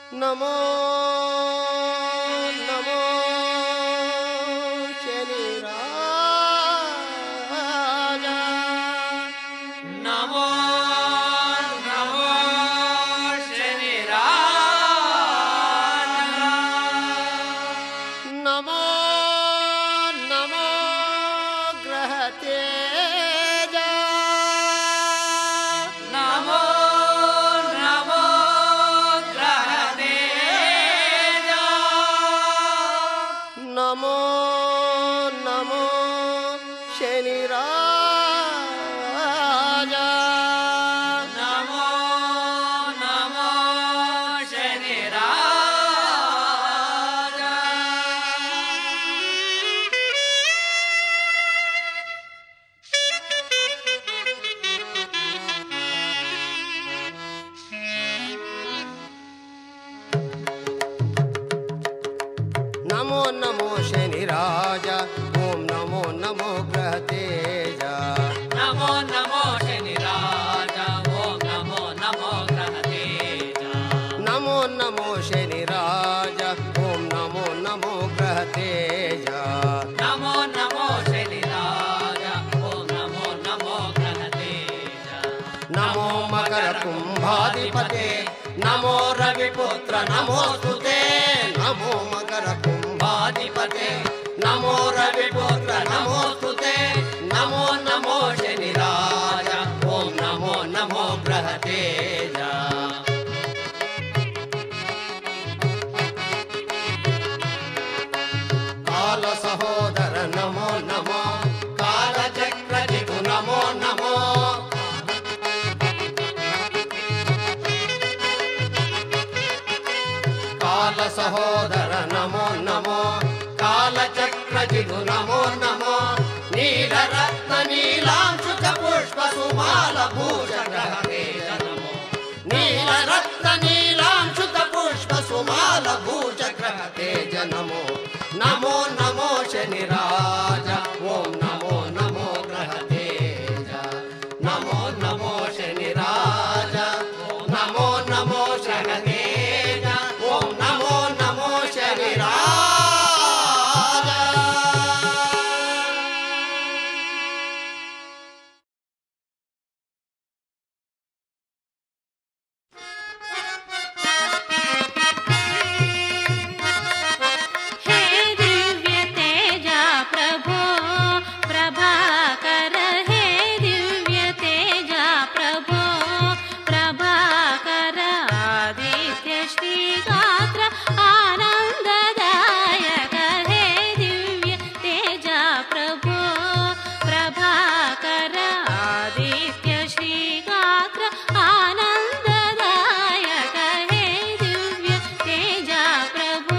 ನಮೋ ನಮೋ ಶನಿ ರಾಜ ನಮೋ ನಮೋ ಶನಿ ನಮೋ ನಮೋ ಗ್ರಹ ತೇಜ ನಮೋ ನಮೋ ಗ್ರಹದೇಜ ನಮೋ ನಮೋ ಶನಿ ರಾಜ ನಮೋ ನಮೋ ಶನಿ ನಮೋ ನಮೋ ಶನಿ ರಾಜ ಓಂ ನಮೋ ನಮೋ ಗ್ರಹ ತೇಜ ನಮೋ ನಮೋ ಶನಿ ರಾಜ ಓಂ ನಮೋ ನಮೋ ಗ್ರಹದೇಜ ನಮೋ ನಮೋ ಶನಿ ರಾಜ ಓಂ ನಮೋ ನಮೋ ಗ್ರಹ ತೇಜ ನಮೋ ನಮೋ ಶನಿ ರಾಜ ಓಂ ನಮೋ ನಮೋ ಗ್ರಹದೇಜ ನಮೋ ಮಕರ ಕುಂಭಾಧಿಪತೆ ನಮೋ ರವಿಪುತ್ರ ನಮೋಸ್ತುತೆ ನಮೋ ಮಕರ ಕುಂಭಾಧಿಪತೆ ನಮೋ ರವಿಪುತ್ರ ನಮೋಸ್ತುತೆ ನಮೋ ನಮೋ ಶನಿ ರಾಜ ಓಂ ನಮೋ ನಮೋ ಗ್ರಹ ತೇಜ ಕಾಲ ಸಹೋದರ ನಮೋ ನಮೋ ಕಾಲ ಚಕ್ರ ದಿಗು ನಮೋ ನಮೋ ಕಾಲ ಸಹೋದರ ನಮೋ ನಮೋ ಕಾಲ ಚಕ್ರ ಜಿಗು ನಮೋ ನಮೋ ನೀಲ ರತ್ನ ನೀಲಾಂಶುಕ ಪುಷ್ಪ ಸುಮಾಲ ಭೂಷ ಗ್ರಹ ತೇಜ ನಮೋ ನೀಲ ರತ್ನ ನೀಲಾಂಶುಕ ಪುಷ್ಪ ಸುಮಾಲ ಭೂಷ ಗ್ರಹ ತೇಜ ನಮೋ ನಮೋ ನಮೋ ಶನಿ ರಾಜ ಓಂ ನಮೋ ನಮೋ ಗ್ರಹ ತೇಜ ನಮೋ ನಮೋ ಶನಿ ರಾಜ ನಮೋ ನಮೋ ಶನಿ ತೇಜ ಓಂ ನಮೋ ನಮೋ ಶನಿ ರಾಜ हे दिव्य तेजा प्रभो प्रभाकर हे दिव्य तेजा प्रभो प्रभाकर आदित्य श्रीगात्र आनन्ददायक हे दिव्य तेजा प्रभो प्रभाकर आदित्य श्रीगात्र आनन्ददायक हे दिव्य तेजा प्रभो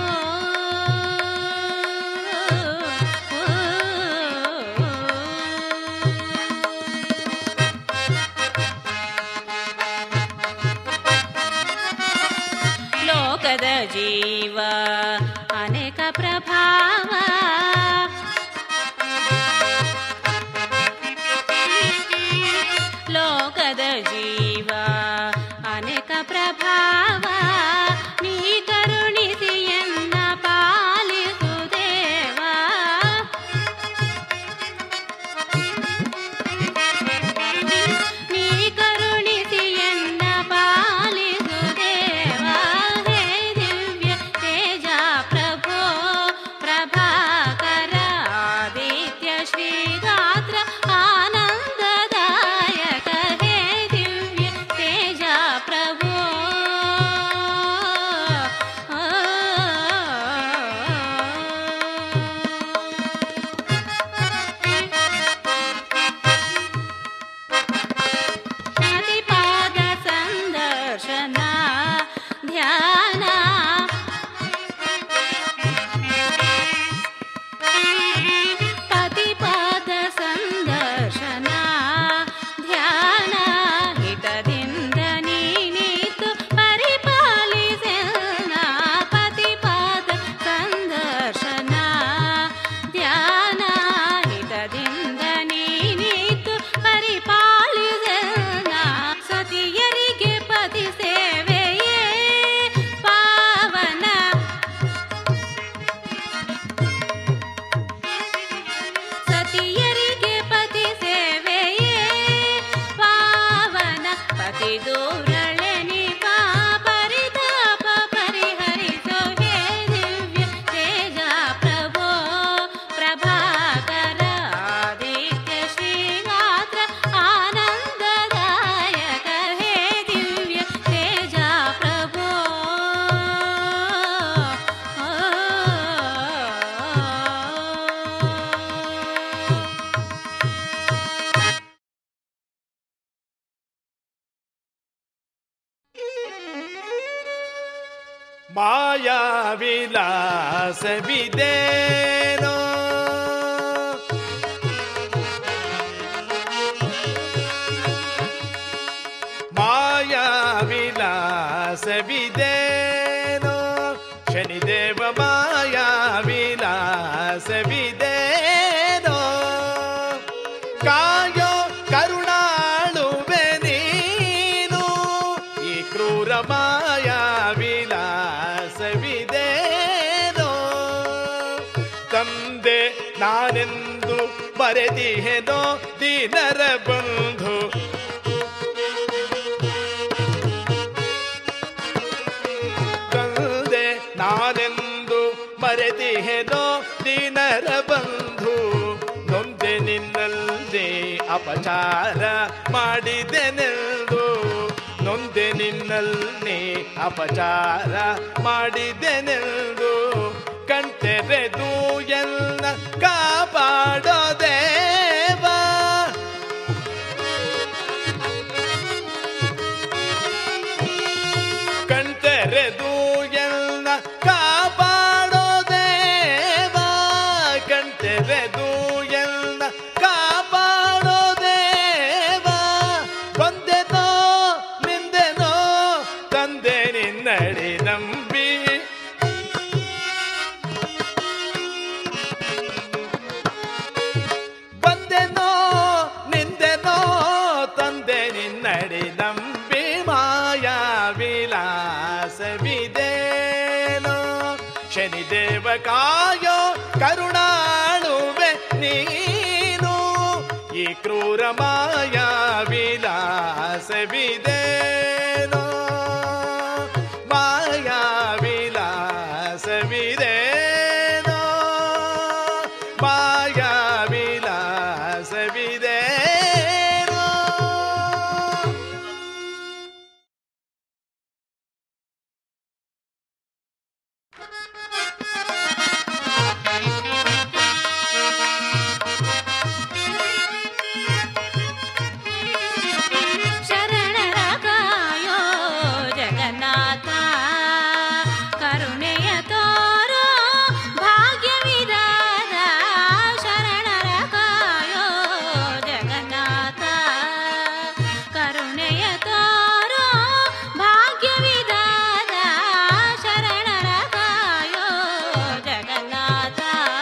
ಲೋಕದ ಜೀವ ಅನೇಕ ಪ್ರಭಾವ ಲೋಕದ ಜೀವ ಅನೇಕ ಪ್ರಭಾವ ನೀ ಕರುಣಿಸಿ ಎನ್ನ ಪಾಲಿಸು ದೇವಾ ನೀ ಕರುಣಿಸಿ ಎನ್ನ ಪಾಲಿಸು ದೇವಾ ಹೇ ದಿವ್ಯ ತೇಜ ಪ್ರಭೋ ಪ್ರಭಾಕರ ದೂರಳೆನಿಪ ಪರಿತಾಪ ಪರಿಹರಿಸೋ ಹೇ ದಿವ್ಯ ತೇಜ ಪ್ರಭೋ ಪ್ರಭಾಕರ ಆದಿತ್ಯ ಶ್ರೀಗಾತ್ರ ಆನಂದದಾಯಕ ಹೇ ದಿವ್ಯ ತೇಜ ಪ್ರಭೋ ಮಾಯಾ ವಿಲಾಸವಿದೇನೋ ಮಾಯಾ ವಿಲಾಸವಿದೇನೋ ಶನಿದೇವ ಮಾಯಾ ವಿಲಾಸವಿದೇನೋ ಕಾಯೋ ಕರುಣಾಳುವೆ ನೀನು ಈ ಕ್ರೂರ ಮಾಯಾ ವಿಲಾಸವಿದೇನೋ ತಂದೆ ನಾನೆಂದು ಮರೆದಿಹೆನೋ ದೀನರ ಬಂಧು ತಂದೆ ನಾನೆಂದು ಮರೆತಿಹೆನೋ ದೀನರ ಬಂಧು ನೊಂದೆ ನಿನ್ನಲ್ಲದೆ ಅಪಚಾರ ಮಾಡಿದೆನೆಂದು ನೊಂದೆ ನಿನ್ನಲ್ಲಿ ಅಪಚಾರ ಮಾಡಿದೆನೆಂದು ಕಣ್ತೆರೆದು ಎಲ್ಲ ಕಾಪಾಡೋ ದೇವಾ ಕಣ್ತೆರೆದು ಎಲ್ಲ ಕಾಪಾಡೋ ದೇವ ಕಣ್ತೆರೆದು ಎಲ್ಲ ಕಾಪಾಡೋ ದೇವ ಬಂದೆನೋ ನಿಂದೆನೋ ತಂದೆ ನಿನ್ನಡಿ ನಂಬಿ ಬಂದೆನೋ ನಿಂದೆನೋ ತಂದೆ ನಿನ್ನಡಿ ನಂಬಿ ಮಾಯಾ ವಿಲಾಸವಿದೇನೋ ಶನಿದೇವ ಕಾಯೋ ಕರುಣಾಳುವೆ ನೀನು ಈ ಕ್ರೂರ ಮಾಯಾ ವಿಲಾಸವಿದೇನೋ ಮಾಯಾ ವಿಲಾಸವಿದೇನೋ ಮಾಯಾ ವಿಲಾಸವಿದೇನೋ ಶರಣರ ಕಾಯೋ ಜಗನ್ನಾಥ ಕರುಣೆಯ ತೋರೋ ಭಾಗ್ಯವಿದಾದ ಶರಣರ ಕಾಯೋ ಜಗನ್ನಾಥ ಕರುಣೆಯ ತೋರೋ ಭಾಗ್ಯವಿದಾದ ಶರಣರ ಕಾಯೋ ಜಗನ್ನಾಥ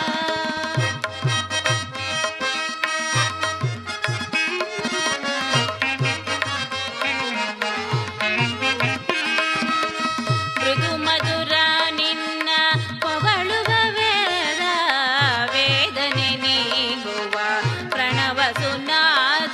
ಮೃದು ಮಧುರ ನಿನ್ನ ಪೊಗಳುವ ವೇದ ವೇದನೆ ನೀಗುವ ಪ್ರಣವ ಸುನಾದ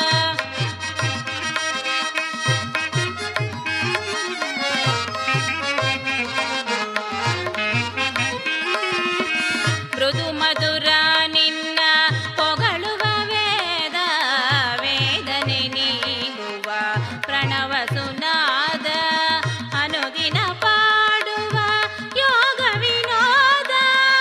ಮೃದು ಮಧುರ ನಿನ್ನ ಪೊಗಳುವ ವೇದ ವೇದನೆ ನೀಗುವ ಪ್ರಣವ ಸುನಾದ ಅನುಗಿನ ಪಾಡುವ ಯೋಗ ವಿನೋದ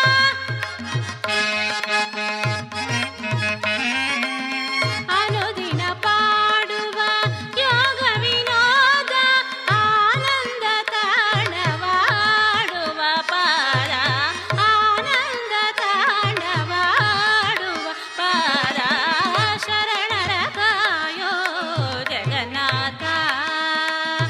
ಅನುದಿನ ಪಾಡುವ ಯೋಗ ವಿನೋದ ಆನಂದ ತಾಂಡವಾಡುವ ಪಾದ ಆನಂದ ತಾಂಡವಾಡುವ ಪಾದ ಶರಣರ ಕಾಯೋ ಜಗನ್ನಾಥ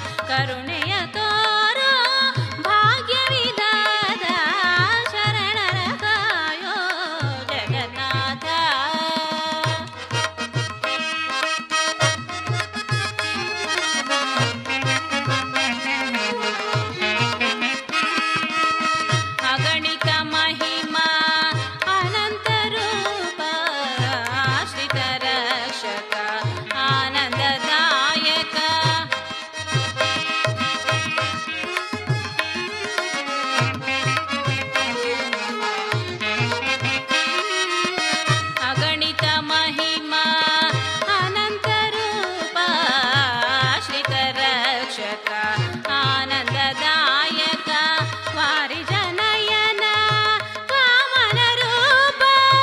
ಪೋಷಕ ಆನಂದದಾಯಕ ವಾರಿಜನಯನ ವಾಮನ ರೂಪ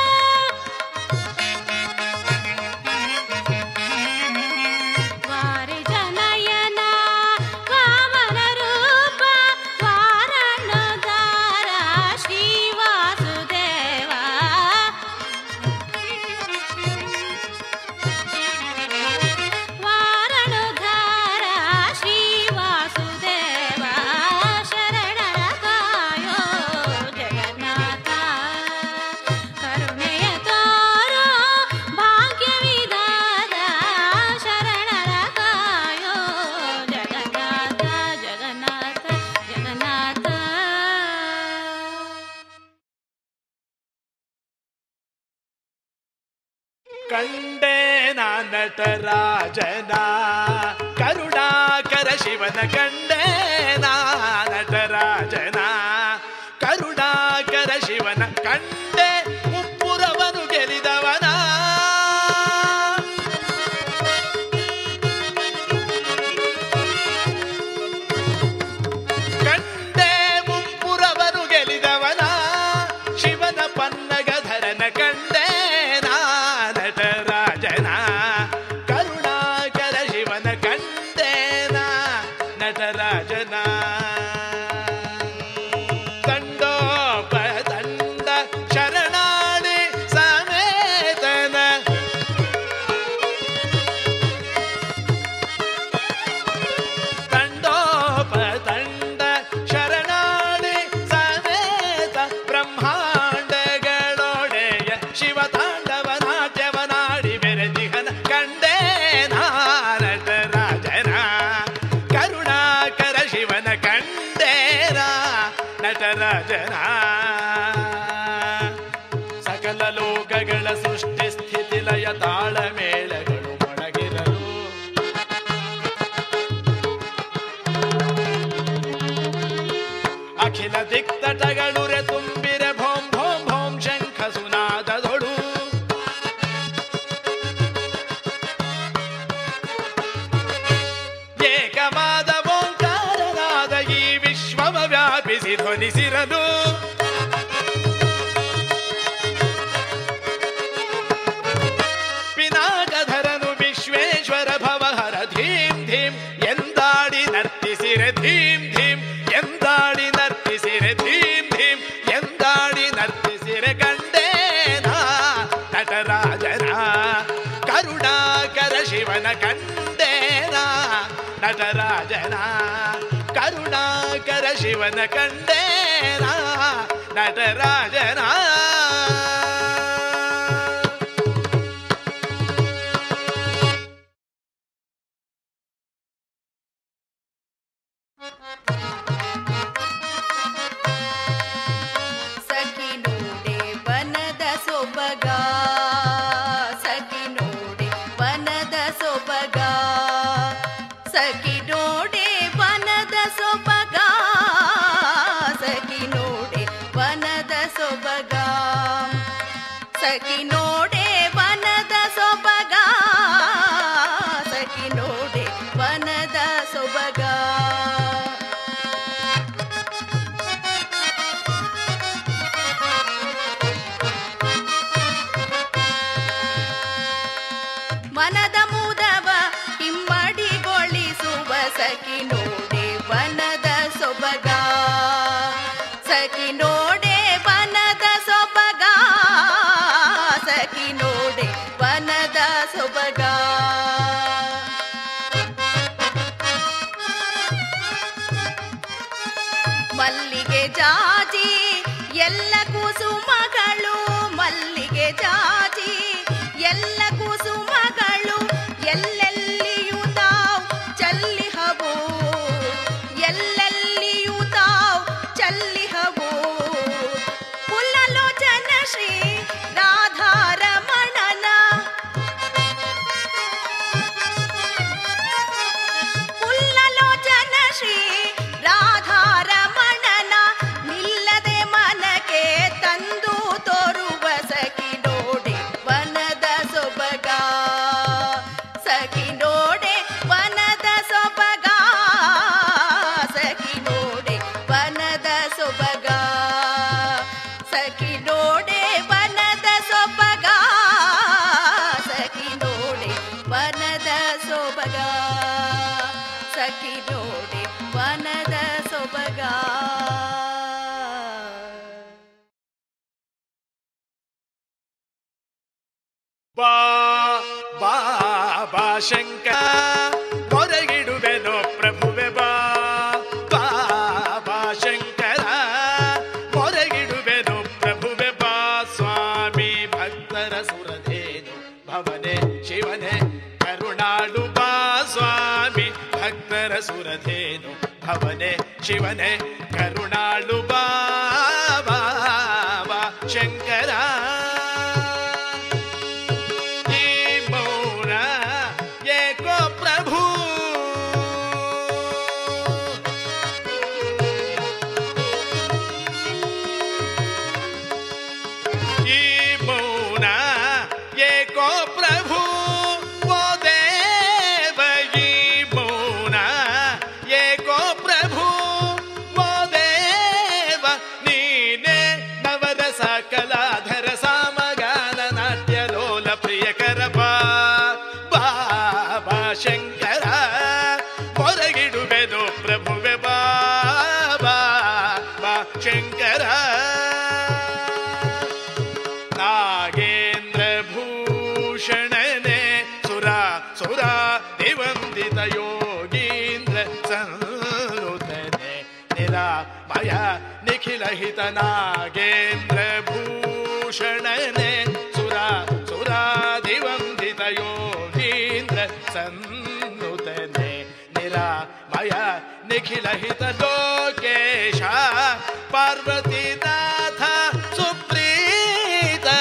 ವಾರಿಜನಯನ ವಾಮನ ರೂಪ ವಾರಣೋದ್ಧಾರ ಶ್ರೀ ವಾಸುದೇವ ವಾರಣೋದ್ಧಾರ ಶ್ರೀ ವಾಸುದೇವ ಶರಣರ ಕಾಯೋ ಜಗನ್ನಾಥ ಕರುಣೆಯ ತೋರೋ ಭಾಗ್ಯವಿದಾದ ಶರಣರ ಕಾಯೋ ಜಗನ್ನಾಥ ಜಗನ್ನಾಥ ಜಗನ್ನಾಥ ಕಂಡೇ ನಟರಾಜನ ಕರುಣಾಕರ ಶಿವನ ಕಂಡೇ ನಟರಾಜನ ಕರುಣಾಕರ ಶಿವನ ಕಂಡೆ ಮುಪ್ಪುರವನು ಗೆಲಿದವನ ಕಂಡೆ ಮುಪ್ಪುರವನು ಗೆಲಿದವನ ಶಿವನ ಪನ್ನಗಧರನ ಕಂಡೆ ನಟರಾಜನ ಕರುಣಾಕರ ಶಿವನ ಕಂಡೇನ ನಟರಾಜನ ತಂಡೋಪ ತಂಡ ಶರಣಾಳಿ ಸಮೇತನ ತಂಡೋಪ ತಂಡ ಶರಣಾಳಿ ಸಮೇತ ಬ್ರಹ್ಮಾಂಡಗಳೊಡೆಯ ಶಿವ ತಾಂಡವ ನಾಟ್ಯವನಾಡಿ ಬೆರೆದಿಹನ ಕಂಡೇ ನಟರಾಜನ ಕರುಣಾಕರ ಶಿವನ ಕಂಡೇನ ನಟರಾಜನ ಸಕಲ ಲೋಕಗಳ ಸೃಷ್ಟಿ ಸ್ಥಿತಿ ಲಯ ತಾಳಮೇಳಗಳು ಮೊಳಗಿರಲು ಅಖಿಲ ದಿಕ್ತಟಗಳುರೆ ತುಂಬಿರೆ ಭೋಂ ಭೋಂ ಭೋಂ ಶಂಖ ಸುನಾದದೊಳು ಏಕವಾದ ಓಂಕಾರನಾದ ಈ ವಿಶ್ವವ ವ್ಯಾಪಿಸಿ ಧ್ವನಿಸಿರಲು ಪಿನಾಕಧರನು ವಿಶ್ವೇಶ್ವರ ಭವಹರ ಧೀಂ ಧೀಂ ಎಂದಾಡಿ ನರ್ತಿಸಿರೆ ಧೀಂ ಧೀಂ ಎಂದಾಡಿ ನರ್ತಿಸಿರೆ ಧೀಂ ಧೀಂ ಎಂದಾಡಿ ನರ್ತಿಸಿರೆ ಕಂಡೇನ ನಟರಾಜನ ಕರುಣಾಕರ ಶಿವನ ಕಂಡೇನ ನಟರಾಜನ ಕರುಣಾಕರ ಶಿವನ ಕಂಡೇನ ನಟರಾಜನ ಸಖಿ ನೋಡೆ ವನದ ಸೊಬಗ ಸಖಿ ನೋಡೆ ವನದ ಸೊಬಗ ಸಖಿ ನೋಡೆ ವನದ ಸೊಬಗ ಸಖಿ ನೋಡೆ ವನದ ಸೊಬಗ ಸಖಿ ನೋಡೆ ವನದ ಸೊಬಗ ಸಖಿ ನೋಡೆ ವನದ ಸೊಬಗ ಮನದ ಮುದವ ಹಿಮ್ಮಡಿಗೊಳಿಸುವ ಸಖಿ ನೋಡೆ ವನದ ಸೊಬಗ ಸಖಿ ನೋಡೆ ವನದ ಸೊಬಗ ಸಖಿ ನೋಡೆ ವನದ ಸೊಬಗ ಮಲ್ಲಿಗೆ ಜಾಜಿ ಎಲ್ಲ ಕುಸುಮಗಳು ಮಲ್ಲಿಗೆ ಜಾಜಿ ಎಲ್ಲ ಕುಸುಮಗಳು ಎಲ್ಲೆಲ್ಲಿಯೂ ತಾವ್ ಚಲ್ಲಿಹವು ಎಲ್ಲೆಲ್ಲಿಯೂ ತಾವ್ ಚಲ್ಲಿಹವು ಪುಲ್ಲಲೋಚನ ಶ್ರೀ ರಾಧಾರಮಣನ ಪುಲ್ಲಲೋಚನ ಶ್ರೀ ರಾಧಾರಮಣನ ನಿಲ್ಲದೆ ಮನಕ್ಕೆ ತಂದು ತೋರುವ ಸಖಿ ನೋಡೆ ವನದ ಸೊಬಗ ಸಖಿ ನೋಡೆ ವನದ ಸೊಬಗ ನೋಡೆ ವನದ ಸೊಬಗ ಬಾ ಬಾ ಬಾ ಶಂಕರ ಮೊರಗಿಡುವೆನೋ ಪ್ರಭುವೆ ಬಾ ಬಾ ಬಾ ಶಂಕರ ಮೊರಗಿಡುವೆನೋ ಪ್ರಭುವೆ ಬಾ ಸ್ವಾಮಿ ಭಕ್ತರ ಸುರಧೇನು ಭವನೆ ಶಿವನೆ ಕರುಣಾಳು ಬಾ ಸ್ವಾಮಿ ಭಕ್ತರ ಸುರಧೇನು ಭವನೆ ಶಿವನೆ ಕರುಣಾಳು ಬಾ ಬಾ ಬಾ ಶಂಕರ ಈ ಮೌನ ಏಕೋ ಪ್ರಭು ಈ ಮೌನ ಏಕೋ ಪ್ರಭು ಓ ದೇವ ಈ ಮೌನ ಏಕೋ ಪ್ರಭು ಓ ದೇವ ನೀನೇ ನವರಸ ಕಲಾಧರ ಸಾಮಗಾನ ನಾಟ್ಯ ಲೋಲ ಪ್ರಿಯಕರ ಬಾ ಬಾ ಬಾ ಶಂಕರ ಹೊರಗಿಡುವೆನು ಪ್ರಭುವೆ ಬಾ ಬಾ ಬಾ ಶಂಕರ ನಾಗೇಂದ್ರ ಭೂಷಣನೆ ಸುರ ಸುರ ದಿವಂದಿತ ಯೋಗೀಂದ್ರ ಸಂರುತನೆ ನಿರಾಮಯ ನಿಖಿಲ ಹಿತ ನಾಗೇಂದ್ರ ಭೂಷಣನೆ ಸುರ ಸುರ ದಿವಂದಿತ ಯೋಗೀಂದ್ರ ಸಂರುತನೆ ನಿರಾಮಯ ನಿಖಿಲ ಹಿತ ಲೋಕೇಶ ಪಾರ್ವತೀನಾಥ ಸುಪ್ರೀತ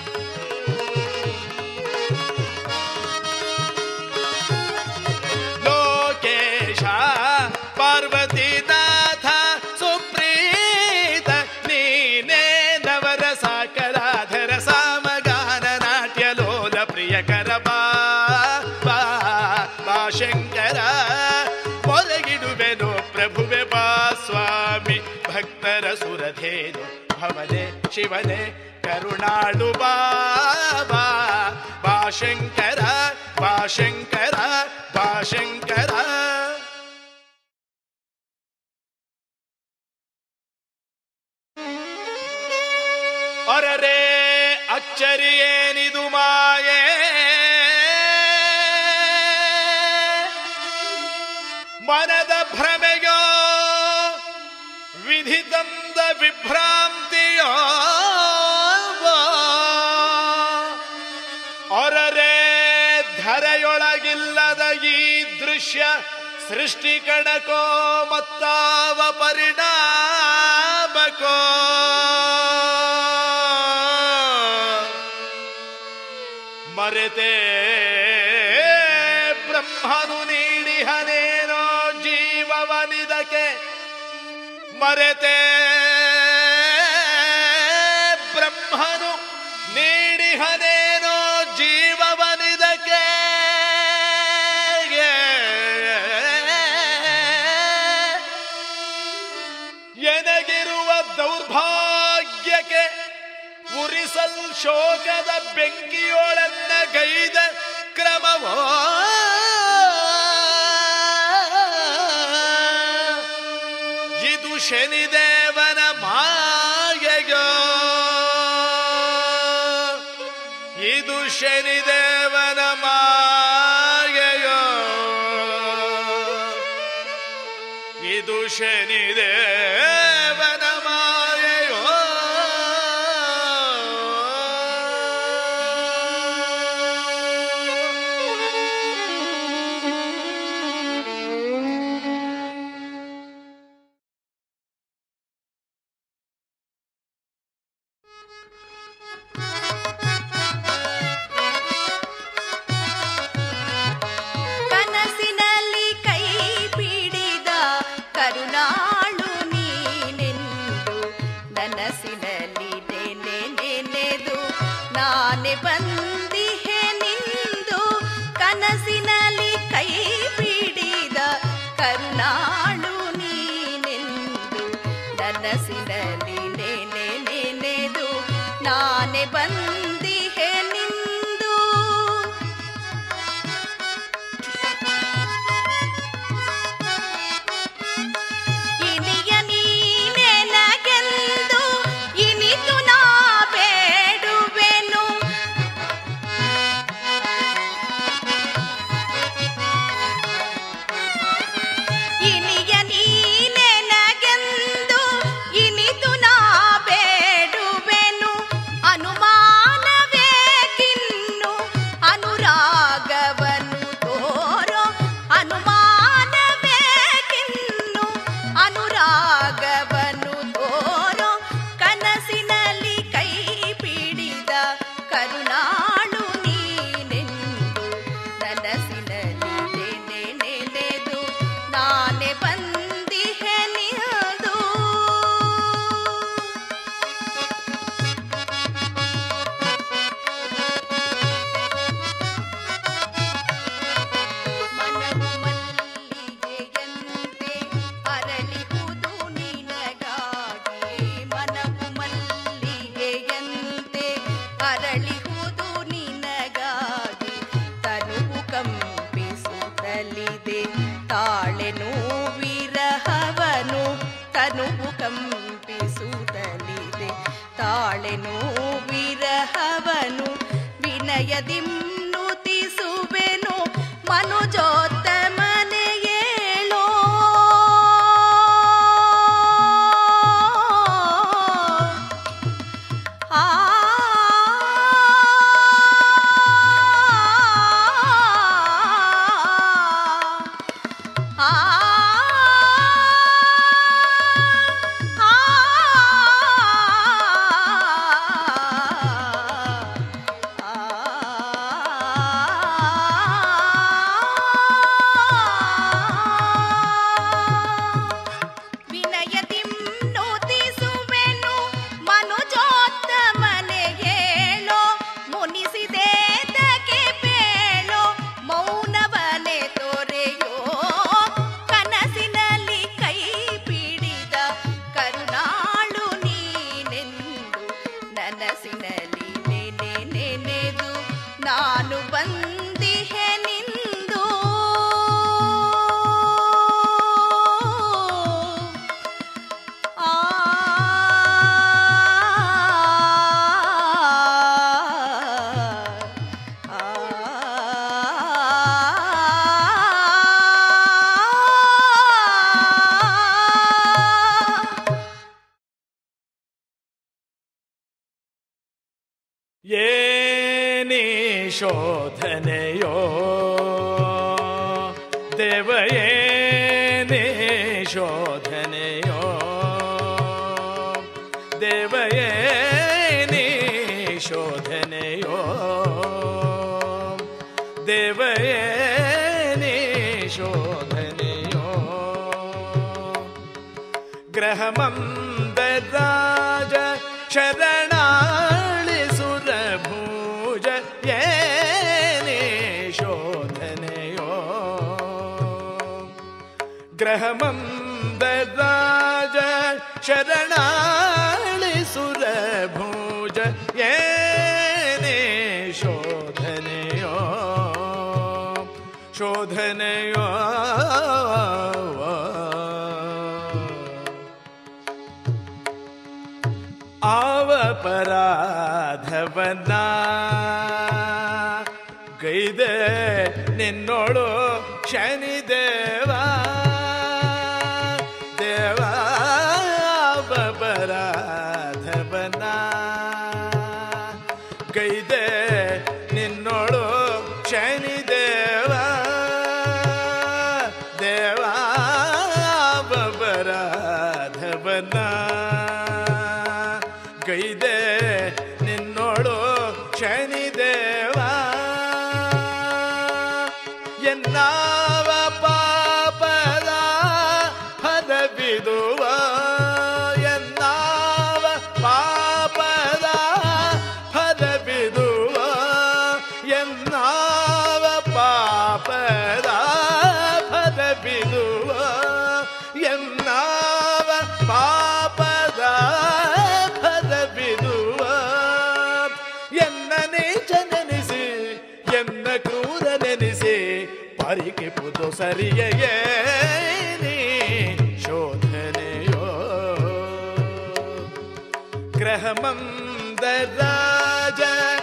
ಲೋಕೇಶ ಪಾರ್ವತೀನಾಥ ಸುಪ್ರೀತ ನೀನೇ ನವರ ಸಾಕರಾಧರ ಸಾಮಗಾನ ನಾಟ್ಯ ಲೋಲ ಪ್ರಿಯಕರ ಬಾ ಬಾ ಬಾ ಶಂಕರ ಮೊರಗಿಡುವೆನು ಪ್ರಭುವೆ ಬಾ ಸ್ವಾಮಿ ಭಕ್ತರ ಸುರಧೇನು ಭವನೆ ಶಿವನೆ ಕರುಣಾಳು ಬಾ ಬಾ ಬಾ ಶಂಕರ ಬಾ ಶಂಕರ ಬಾ ಶಂಕರ ಅರರೆ ಅಚ್ಚರಿಯೇನಿದು ಮಾಯೆ ಮನದ ಭ್ರಮೆಯೋ ವಿಧಿ ತಂದ ವಿಭ್ರಾಂತಿಯೋ ಅರರೆ ಧರೆಯೊಳಗಿಲ್ಲದ ಈ ದೃಶ್ಯ ಸೃಷ್ಟಿ ಕಣಕೋ ಮತ್ತಾವ ಪರಿಣಾಮಕೋ ಮರೆತೆ ಬ್ರಹ್ಮನು ನೀಡಿಹನೇನೋ ಜೀವವನಿದಕ್ಕೆ ಮರೆತೆ ಬ್ರಹ್ಮನು ನೀಡಿಹನೇನೋ ಜೀವವನಿದಕ್ಕೆ ಎನಗಿರುವ ದೌರ್ಭಾಗ್ಯಕ್ಕೆ ಉರಿಸಲ್ ಶೋಕದ ಬೆಂಕಿಯೊಳನ್ನ ಗೈದ ಕ್ರಮವೋ ಇದು ಶನಿದೇವನ ಮಾಯೆಯೋ ಇದು ಶನಿದೇವನ ಮಾಯೆಯೋ ಇದು ಶನಿದೇವನ ಮಾಯೆಯೋ ಕನಸಿನಲ್ಲಿ ಕೈ ಪಿಡಿದ ಕರುಣಾಳು ನೀನೆನ್ನ ವಿನಯದಿಂ ನುತಿಸುವೆನು ಮನುಜೋತ್ತಮನೆ ಏಳೋ ಆ ಆ ವಿನಯತಿಂ ನುತಿಸುವೆನು ಮನುಜೋತ್ತಮನೆ ಹೇಳೋ ಮುನಿಸಿದೇತಕ್ಕೆ ಬೇಳೋ ಮೌನವನೆ ತೊರೆಯೋ ಕನಸಿನಲ್ಲಿ ಕೈ ಪಿಡಿದ ಕರುಣಾಳು ನೀನೆಂದು ನನಸಿನಲ್ಲಿ ನೆನೆ ನೆನೆದು ನಾನು ಬಂದಿಹೆ ನಿಂದು ಆ ಏನಿ ಶೋಧನೆಯೋ ದೇವಯೇನಿ ಶೋಧನೆಯೋ ದೇವಯೇನಿ ಶೋಧನೆಯೋ ದೇವಯೇನಿ ಶೋಧನೆಯೋ ಗ್ರಹಮಂದರಾಜ ಶರಣಾಳಿಸುರ ಭೂಜ ಏನೇ ಶೋಧನೆಯೋ ಗ್ರಹಮಂದರಾಜ ಶರಣಾಳಿಸುರ ಭೂಜ ಏನೇ ಶೋಧನೆಯೋ ಶೋಧನೆಯೋ ಆವಪರಾಧವನ್ನ ಗೈದೆ ನಿನ್ನೋಳು ಶನಿದೇವ ದೇವ ಅಪರಾಧವನ್ನ ಗೈದೆ ನಿನ್ನೋಳು ಶನಿದೇವ ದೇವ ಅಪರಾಧವನ್ನ ಗೈದೆ ನಿನ್ನೋಳು ಶನಿದೇವ ಎನ್ನಾವ ಪಾಪದ ಹದಬಿದುವ ಎನ್ನಾವ ಪಾಪದ ಹದಬಿದುವ ಎನ್ನಾವ ಪಾಪದ ಹದಬಿದುವ ಎನ್ನಾವ ಪಾಪದ ಹದಬಿದುವ ಎನ್ನನೇ ಜನನಿಸಿ ಎನ್ನ ಕ್ರೂರ ನೆನೆಸಿ ಪರಿಕೆ ಪುದು ಸರಿಯೇ ಶೋಧನೆಯೋ ಗ್ರಹಮಂದರಾಜ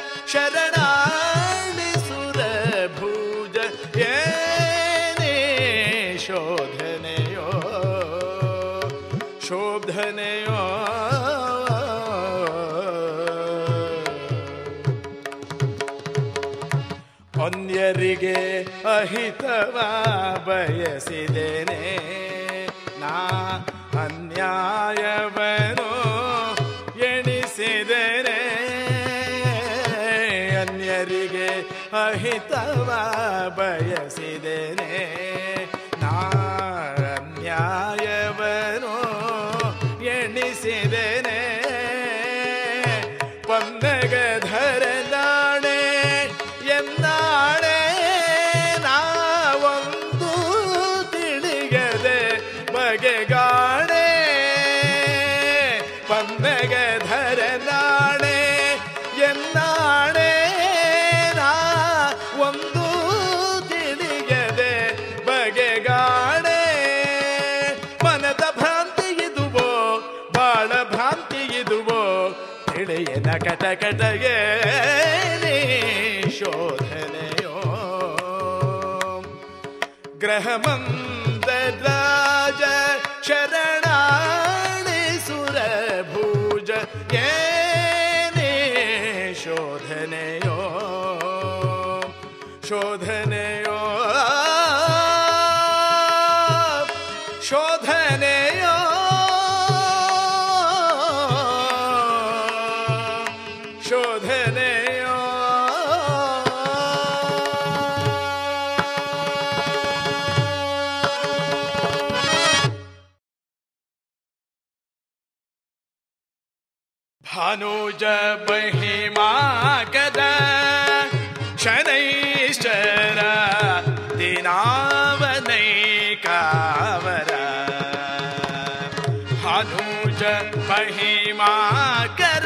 ಶರಣಾಳಿ ಸುರ ಭೂಜ ಏನೇ ಶೋಧನೆಯೋ ಶೋಧನೆಯೋ ಅನ್ಯರಿಗೆ ಅಹಿತವ ಬಯಸಿದ್ದೇನೆ ನಾ ಅನ್ಯಾಯವನ್ನು ಎಣಿಸಿದರೆ ಅನ್ಯರಿಗೆ ಅಹಿತವ ಬಯಸಿದ್ದೇನೆ ನಾ ಅನ್ಯಾಯವನ್ನು ಎಣಿಸಿದ್ದೇನೆ ಪನ್ನಗಧರ ನಾಣೆ ಎನ್ನಾಣೆ ನಾವೊಂದು ತಿಳಿಯದೆ ಬಗೆಗಾಣೆ ಪನ್ನಗಧರ ನಾಣೆ ಎನ್ನಾಣೆ ನಾ ಒಂದು ತಿಳಿಯದೆ ಬಗೆಗಾಣೆ ಮನದ ಭ್ರಾಂತಿ ಇದುವೋ ಬಾಳ ಭ್ರಾಂತಿ ಇದುವೋ ತಿಳಿಯನ ಕಟ ಕಟಗೆ ಶೋಧನೆಯೋ ಗ್ರಹಮಂದರಾಜ ಶರಣಾಣಿ ಸುರಭೂಜ ಏನೇ ಶೋಧನೆಯೋ ಶೋಧನೆಯೋ ಶೋಧನೆಯೋ ಶೋಧನೆಯೋ ಭಾನುಜ ಮಹಿಮಾಗದ ಶನೈಶ್ಚರ ದಿನಾವನೈ ಕಾವರ ಭಾನುಜ ಮಹಿಮಾಕರ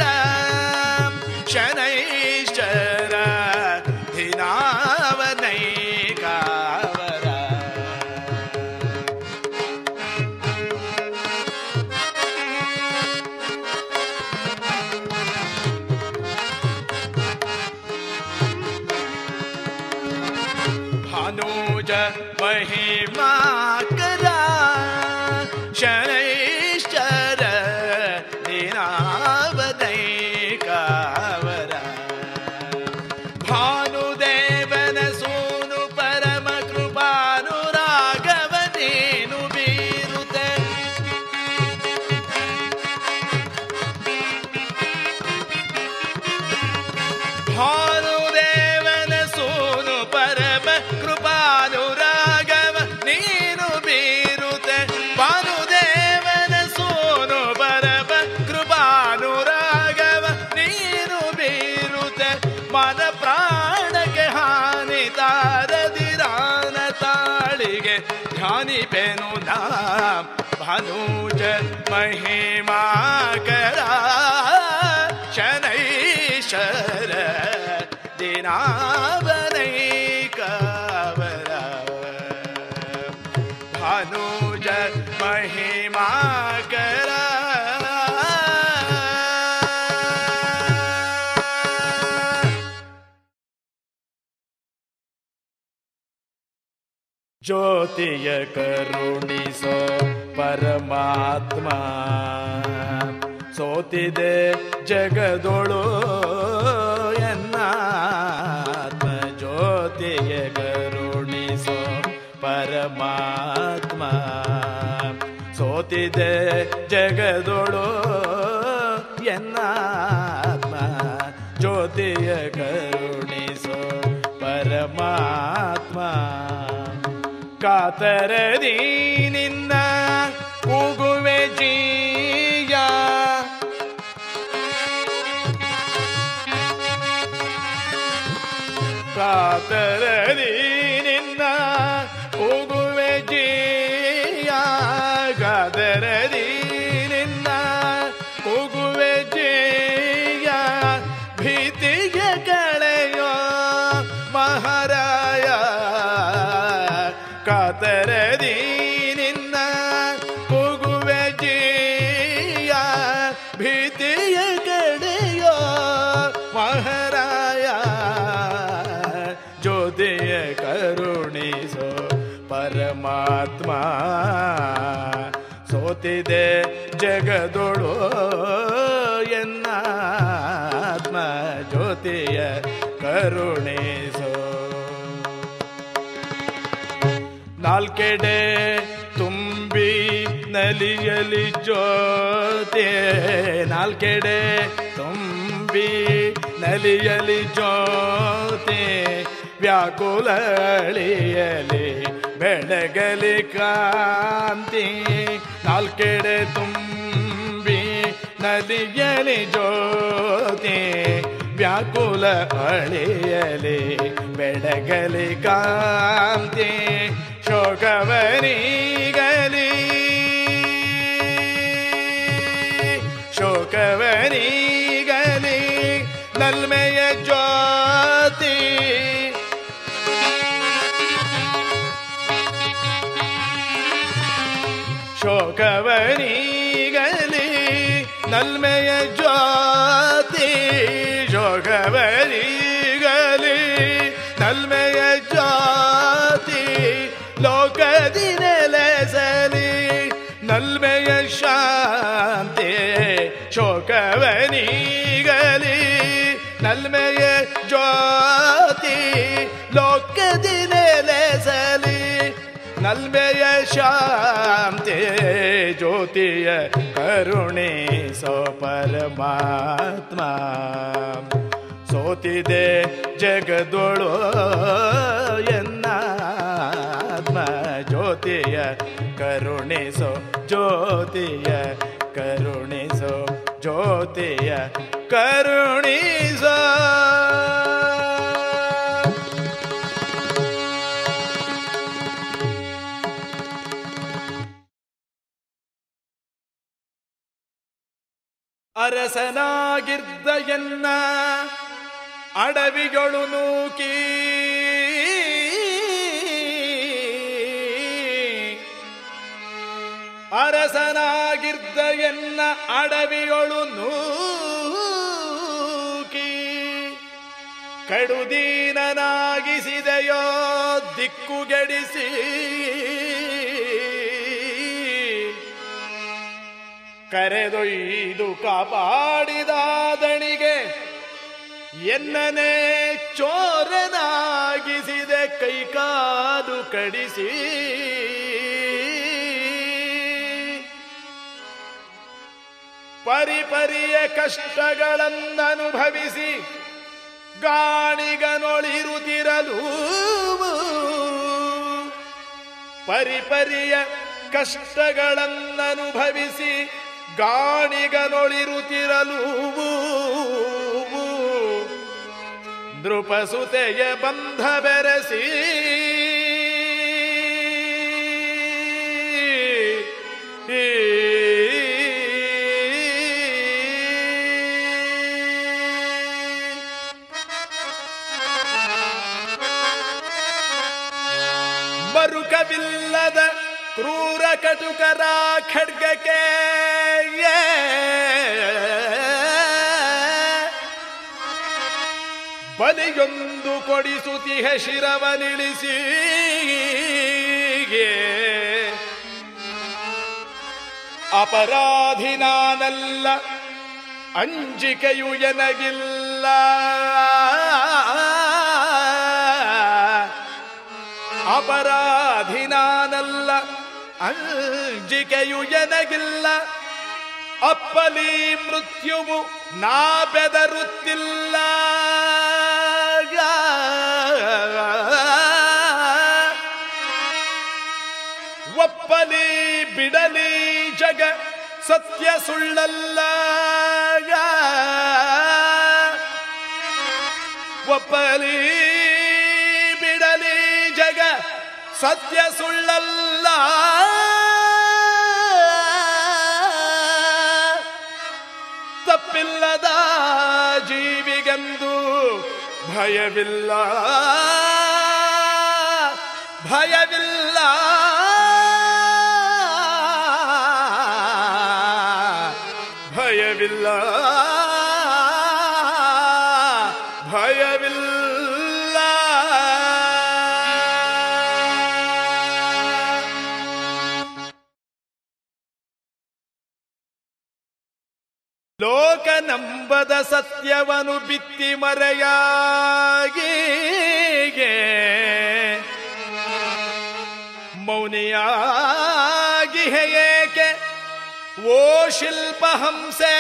ಶನೈಶ್ಚರ ದಿನಾವನೈ ಕಾವರ भानुज महिमा करा शनैश्चर दिनावदै कावरा भानुदेवन सोनु परम कृपानुरागवनेनु बीरुते ಭಾನುದೇವನ ಸೋನು ಪರಮ ಕೃಪಾನುರಾಗವ ನೀನು ಬೀರುತೆ ಭಾನುದೇವನ ಸೋನು ಪರಮ ಕೃಪಾನುರಾಗವ ನೀನು ಬೀರುತೆ ಮನ ಪ್ರಾಣಕ್ಕೆ ಹಾನಿ ತಾರದಿರಾನ ತಾಳಿಗೆ ಧ್ಯಾನಿಪೆನು ನಾ ಭಾನುಜ ಮಹಿಮಾಕರ ಶನೈಶ್ವರ ದಿನಾವನೈ ಕಾವರ ಭಾನುಜ ಮಹಿಮಾಕರ ಜ್ಯೋತಿಯ ಕರುಣಿಸೋ ಪರಮಾತ್ಮ ಸೋತಿದೆ ಜಗದೊಳು ಎನ್ನಾತ್ಮ ಜ್ಯೋತಿಯ ಕರುಣಿಸೋ ಪರಮಾತ್ಮ ಸೋತಿದೆ ಜಗದೊಳು ಎನ್ನಾತ್ಮ ಜ್ಯೋತಿಯ ಕರುಣಿಸೋ ಪರಮಾತ್ಮ ಕಾತರದಿ ನಿನ್ನ ಕೂಗುವೆ ಜೀಯ ಕಾತರದಿ ನಿನ್ನ ಕೂಗುವೆ ಜೀಯ ಕಾತರದಿ ನಿನ್ನ ಕೂಗುವೆ ಜೀಯ ಭೀತಿಯ ಕಳೆಯೋ ಮಹಾರಾಯ ಕಾತರದಿ ನಿನ್ನ ಕೂಗುವೆ ಜೀಯ ಭೀತಿಯ ಕಡೆಯೋ ಮಹಾರಾಯ ಜ್ಯೋತಿಯ ಕರುಣಿಸೋ ಪರಮಾತ್ಮ ಸೋತಿದೆ ಜಗದೊಳು ಎನ್ನಾತ್ಮ ಜ್ಯೋತಿಯ ಕರುಣಿಸೋ ನಾಲ್ಕೆಡೆ ತುಂಬಿ ನಲಿಯಲಿ ಜ್ಯೋತಿ ನಾಲ್ಕೆಡೆ ತುಂಬಿ ನಲಿಯಲಿ ಜ್ಯೋತಿ ವ್ಯಾಕುಲಳಿಯಲಿ ಬೆಳಗಲಿ ಕಾಂತಿ ನಾಲ್ಕೆಡೆ ತುಂಬಿ ನದಿಯಲಿ ಜ್ಯೋತಿ ವ್ಯಾಕುಲ ಅಳಿಯಲಿ ಬೆಳಗಲಿ ಕಾಂತಿ ಶೋಕವನಿಗಲಿ ಶೋಕವನಿಗಲಿ ನಲ್ಮೆಯ ಜ್ಯೋತಿ ಶೋಕವನಿಗಲಿ ನಲ್ಮೆಯ ಜ್ಯೋತಿ ಶೋಕವನಿಗಲಿ ನಲ್ಮೆಯ ಜ್ಯೋತಿ ಲೋಕ ನಲ್ಮೆಯ ಶಾಂತಿ ಶೋಕವನೀಗಲಿ ನಲ್ಮೆಯ ಜ್ಯೋತಿ ಲೋಕದಿ ನೆಲೆಸಲಿ ನಲ್ಮೆಯ ಶಾಂತಿ ಜ್ಯೋತಿಯ ಕರುಣೆ ಸೋ ಪರಮಾತ್ಮ ಸೋತಿದೆ ಜಗದೊಳು ಎನ್ನಾತ್ಮ ಜ್ಯೋತಿಯ ಕರುಣಿಸೋ ಜ್ಯೋತಿಯ ಕರುಣಿಸೋ ಜ್ಯೋತಿಯ ಕರುಣಿಸೋ ಅರಸನಾಗಿದ್ದ ಎನ್ನ ಅಡವಿಗಳು ನೂಕಿ ಅರಸನಾಗಿದ್ದ ಎನ್ನ ಅಡವಿಗಳು ನೂಕಿ ಕಡುದೀನನಾಗಿಸಿದೆಯೋ ದಿಕ್ಕುಗೆಡಿಸಿ ಕರೆದೊಯ್ದು ಕಾಪಾಡಿದಾದಣಿಗೆ ಎನ್ನನೇ ಚೋರನಾಗಿಸಿದೆ ಕೈಕಾಲು ಕಡಿಸಿ ಪರಿಪರಿಯ ಕಷ್ಟಗಳನ್ನನುಭವಿಸಿ ಗಾಣಿಗನೊಳಿರುತ್ತಿರಲು ಪರಿಪರಿಯ ಕಷ್ಟಗಳನ್ನನುಭವಿಸಿ ಗಾಣಿಗನೊಳಿರುತ್ತಿರಲು ನೃಪಸುತೆಯ ಬಂಧ ಬೆರೆಸಿ ಮರುಕವಿಲ್ಲದ ಕ್ರೂರ ಕಟುಕರ ಖಡ್ಗಕ್ಕೆ ಬಲಿಯೊಂದು ಕೊಡಿಸುತ್ತಿಹ ಶಿರವನಿಳಿಸಿ ಅಪರಾಧಿ ನಾನಲ್ಲ ಅಂಜಿಕೆಯು ಎನಗಿಲ್ಲ ಅಪರಾಧಿ ನಾನಲ್ಲ ಅಂಜಿಕೆಯು ಎನಗಿಲ್ಲ ಅಪ್ಪಲಿ ಮೃತ್ಯುವು ನಾ ಬೆದರುತ್ತಿಲ್ಲ ಒಪ್ಪಲಿ ಬಿಡಲಿ ಜಗ ಸತ್ಯ ಸುಳ್ಳಲ್ಲ ಒಪ್ಪಲಿ ಬಿಡಲಿ ಜಗ ಸತ್ಯ ಸುಳ್ಳಲ್ಲ ತಪ್ಪಿಲ್ಲದ ಜೀವಿಗೆಂದು ಭಯವಿಲ್ಲ ಭಯವಿಲ್ಲ ಭಯವಿಲ್ಲ ಭಯವಿಲ್ಲ ಲೋಕ ನಂಬದ ಸತ್ಯವನು ಬಿತ್ತಿ ಮರೆಯಾಗಿ ಮೌನಿಯಾಗಿ ಏಕೆ ಓ ಶಿಲ್ಪ ಹಂಸೆ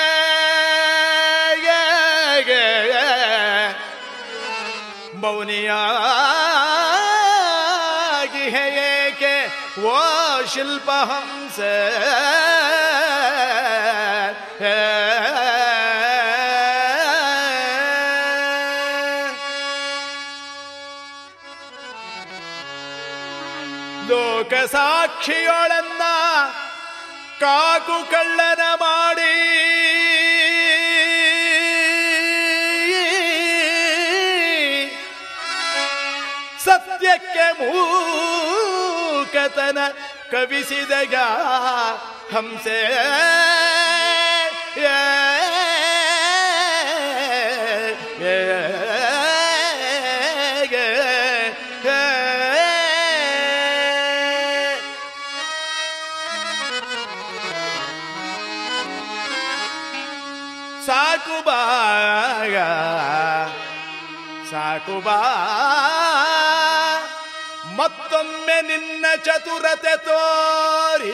ಮೌನಿಯಾಗಿ ಏಕೆ ಓ ಶಿಲ್ಪ ಹಂಸೆ ಲೋಕ ಸಾಕ್ಷಿಯೊಳನ್ನ ಕಾಕು ಕಳ್ಳನ ಮಾಡಿ ಸತ್ಯಕ್ಕೆ ಮೂಕತನ ಕವಿಸಿದಗ ಹಂಸೆ ಸಾಕು ಬಾಗ ಸಾಕು ಬಾ ಮತ್ತೊಮ್ಮೆ ನಿನ್ನ ಚತುರತೆ ತೋರಿ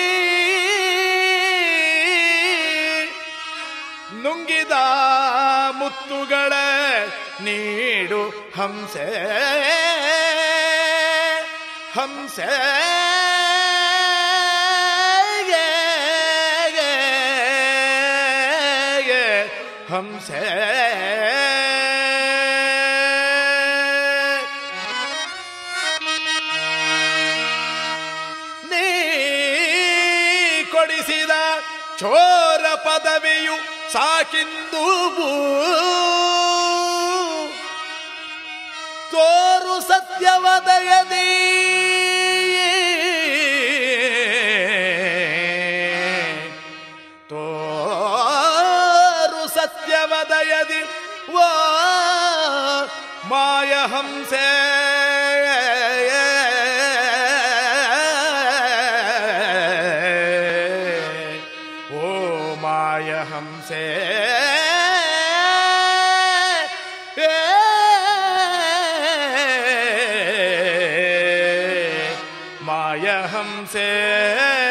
ನುಂಗಿದ ಮುತ್ತುಗಳ ನೀಡು ಹಂಸೆ ಹಂಸೆ ಹಂಸೆ ನೀ ಕೊಡಿಸಿದ ಚೋರ ಪದವಿಯು ಸಾಕಿಂದು ತೋರು ಸತ್ಯವದಯದಿ ತೋರು ಸತ್ಯವದಯದಿ ವಾ ಮಾಯಹಂಸೆ ಓ ಮಾಯಹಂಸೆ ಮಾಯಹಂಸೆ